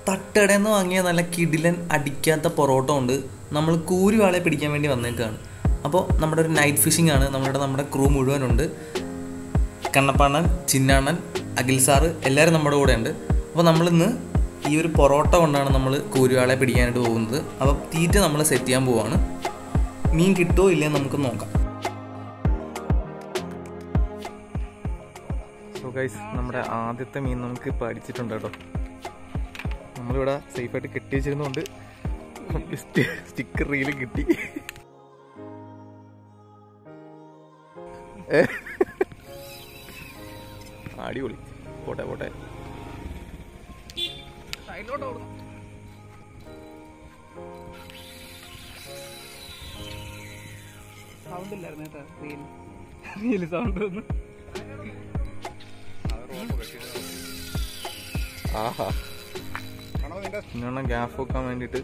തട്ടടയിൽ നിന്ന് വാങ്ങിയ നല്ല കിടിലൻ അടിക്കാത്ത പൊറോട്ട കൊണ്ട് നമ്മൾ കൂരുവാളെ പിടിക്കാൻ വേണ്ടി വന്നേക്കാണ് അപ്പോൾ നമ്മുടെ ഒരു നൈറ്റ് ഫിഷിംഗ് ആണ് നമ്മുടെ നമ്മുടെ ക്രൂ മുഴുവനുണ്ട് കണ്ണപ്പാണ്ണൻ ചിന്നാണ്ണൻ അഖിൽ സാറ് എല്ലാവരും നമ്മുടെ കൂടെ ഉണ്ട് അപ്പോൾ നമ്മളിന്ന് ഈ ഒരു പൊറോട്ട കൊണ്ടാണ് നമ്മൾ കൂരുവാളെ പിടിക്കാനായിട്ട് പോകുന്നത് അപ്പോൾ തീറ്റ നമ്മൾ സെറ്റ് ചെയ്യാൻ പോവാണ് മീൻ കിട്ടുമോ ഇല്ലയോ നമുക്ക് നോക്കാം സോ ഗൈസ് നമ്മുടെ ആദ്യത്തെ മീൻ നമുക്ക് ഇപ്പോൾ അടിച്ചിട്ടുണ്ട് കേട്ടോ നമ്മളിവിടെ സേഫായിട്ട് കെട്ടി വെച്ചിരുന്നുകൊണ്ട് സ്റ്റിക്കർ റീല് കിട്ടി ഏ? അടിപൊളി പോട്ടെ പോട്ടെ സൗണ്ട് ഇല്ലായിരുന്നു കേട്ടോ റീൽ റീൽ സൗണ്ട് ഒന്നും ആഹാ പിന്നെ ഗ്യാസ് വെക്കാൻ വേണ്ടിയിട്ട്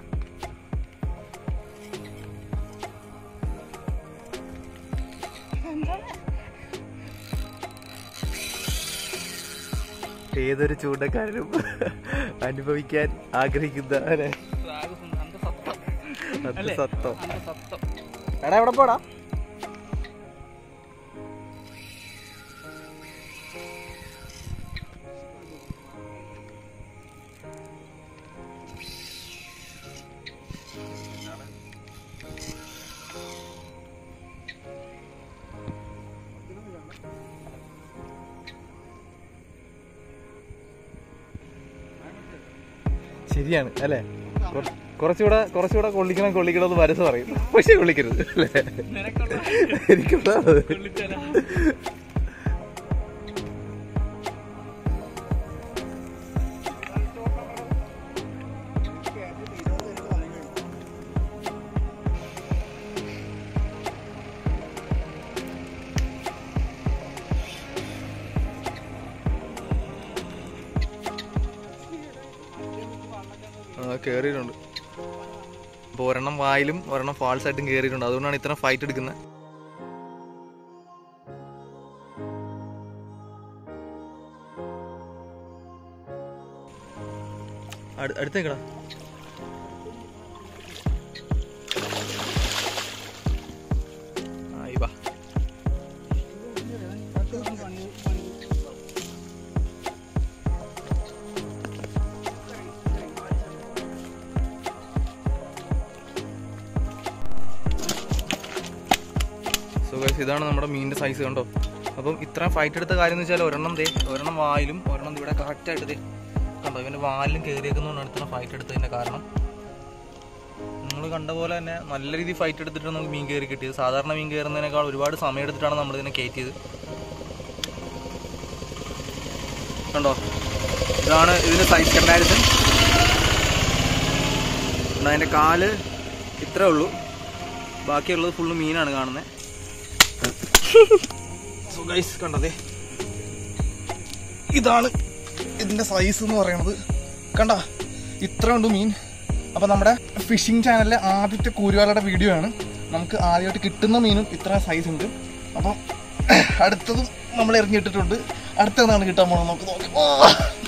ഏതൊരു ചൂണ്ടക്കാരനും അനുഭവിക്കാൻ ആഗ്രഹിക്കുന്ന അല്ലേ അത് സത്തം എടാ എവിടെ പോടാ ശരിയാണ് അല്ലേ കുറ- കുറച്ചുകൂടെ കുറച്ചുകൂടെ കൊള്ളിക്കണം കൊള്ളിക്കണം എന്ന് മനസ്സ് പറയും പക്ഷെ കൊള്ളിക്കരുത് അല്ലേ എനിക്കുള്ള കേറിയിട്ടുണ്ട് അപ്പോൾ ഒരെണ്ണം വായിലും ഒരെണ്ണം ഫാൾസ് ആയിട്ടും കേറിയിട്ടുണ്ട് അതുകൊണ്ടാണ് ഇത്ര ഫൈറ്റ് എടുക്കുന്നത് അടുത്തേക്കടാ ആയി വാ സോ ഗൈസ് ഇതാണ് നമ്മുടെ മീനിന്റെ സൈസ് കണ്ടോ അപ്പം ഇത്രയും ഫൈറ്റ് എടുത്ത കാര്യം എന്ന് വെച്ചാൽ ഒരെണ്ണം ദേ ഒരെണ്ണം വായിലും ഒരെണ്ണം ഇവിടെ കറക്റ്റായിട്ട് ദേ കണ്ടോ ഇവന്റെ വാലിലും കയറിയേക്കുന്നതുകൊണ്ടാണ് ഇത്ര ഫൈറ്റ് എടുത്തതിന്റെ കാരണം നിങ്ങൾ കണ്ട പോലെ തന്നെ നല്ല രീതിയിൽ ഫൈറ്റ് എടുത്തിട്ടാണ് നമുക്ക് മീൻ കയറി കിട്ടിയത് സാധാരണ മീൻ കയറുന്നതിനേക്കാൾ ഒരുപാട് സമയം എടുത്തിട്ടാണ് നമ്മൾ ഇതിനെ കയറ്റിയത് കണ്ടോ ഇതാണ് ഇതിന്റെ സൈസ് കമ്പാരിസൺ അതിന്റെ കാല് ഇത്രേ ഉള്ളൂ ബാക്കിയുള്ളത് ഫുള്ള് മീനാണ് കാണുന്നത് സോ ഗൈസ് കണ്ടതേ ഇതാണ് ഇതിന്റെ സൈസ് എന്ന് പറയുന്നത് കണ്ട ഇത്ര ഉണ്ട് മീൻ അപ്പൊ നമ്മുടെ ഫിഷിംഗ് ചാനലിലെ ആദ്യത്തെ കൂരുവാലയുടെ വീഡിയോ ആണ് നമുക്ക് ആദ്യമായിട്ട് കിട്ടുന്ന മീനും ഇത്ര സൈസ് ഉണ്ട് അപ്പം അടുത്തതും നമ്മൾ എറിഞ്ഞിട്ടിട്ടുണ്ട് അടുത്തതാണ് കിട്ടാൻ പോകണം നമുക്ക് നോക്കാം